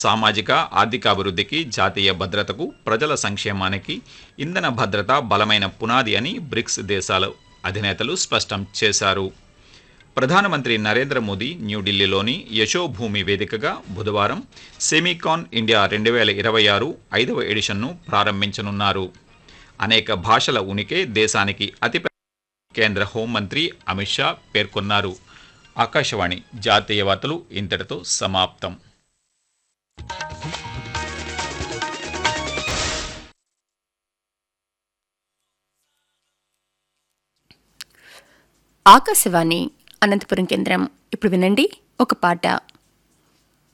సామాజిక ఆర్థిక అభివృద్ధికి జాతీయ భద్రతకు ప్రజల సంక్షేమానికి ఇంధన భద్రత బలమైన పునాది అని బ్రిక్స్ దేశాల అధినేతలు స్పష్టం చేశారు ప్రధానమంత్రి నరేంద్ర మోదీ న్యూఢిల్లీలోని యశోభూమి వేదికగా బుధవారం సెమీకాన్ ఇండియా రెండు వేల ఇరవై ఆరు ఐదవ ఎడిషన్ను ప్రారంభించనున్నారు అనేక భాషల ఉనికి దేశానికి అతిపెద్ద కేంద్ర హోంమంత్రి అమిత్ షా పేర్కొన్నారు ఆకాశవాణి జాతీయ వార్తలు ఇంతటితో సమాప్తం ఆకాశవాణి అనంతపురం కేంద్రం ఇప్పుడు వినండి ఒక పాట